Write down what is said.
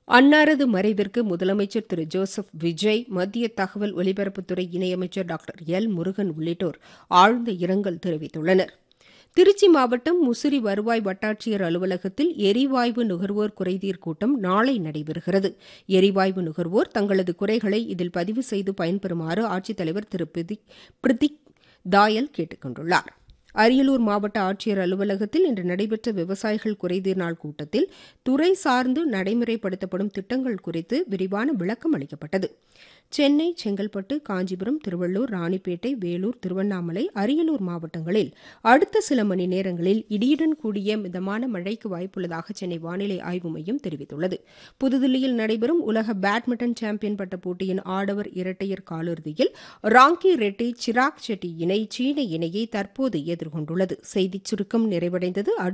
அன்னாரது மறைவிற்கு முதலமைச்சர் திரு ஜோசப் விஜய் மத்திய தகவல் ஒலிபரப்புத்துறை இணையமைச்சர் டாக்டர் எல் முருகன் உள்ளிட்டோர் ஆழ்ந்த இரங்கல் தெரிவித்துள்ளனர் திருச்சி மாவட்டம் முசிறி வருவாய் வட்டாட்சியர் அலுவலகத்தில் எரிவாயு நுகர்வோர் குறைதீர் கூட்டம் நாளை நடைபெறுகிறது எரிவாயு நுகர்வோர் தங்களது குறைகளை இதில் பதிவு செய்து பயன்பெறுமாறு ஆட்சித்தலைவர் திரு பிரதிக் தாயல் கேட்டுக் கொண்டுள்ளார் அரியலூர் மாவட்ட ஆட்சியர் அலுவலகத்தில் இன்று நடைபெற்ற விவசாயிகள் குறைதீர் நாள் கூட்டத்தில் துறை சார்ந்து நடைமுறைப்படுத்தப்படும் திட்டங்கள் குறித்து விரிவான விளக்கம் அளிக்கப்பட்டது சென்னை செங்கல்பட்டு காஞ்சிபுரம் திருவள்ளூர் ராணிப்பேட்டை வேலூர் திருவண்ணாமலை அரியலூர் மாவட்டங்களில் அடுத்த சில மணி நேரங்களில் இடியுடன் கூடிய மிதமான மழைக்கு வாய்ப்புள்ளதாக சென்னை வானிலை ஆய்வு மையம் தெரிவித்துள்ளது புதுதில்லியில் நடைபெறும் உலக பேட்மிண்டன் சாம்பியன் பட்ட போட்டியின் ஆடவர் இரட்டையர் காலிறுதியில் ராங்கி ரெட்டி சிராக் செட்டி இணை சீன இணையை தற்போது எதிர்கொண்டுள்ளது செய்திச் சுருக்கம் நிறைவடைந்தது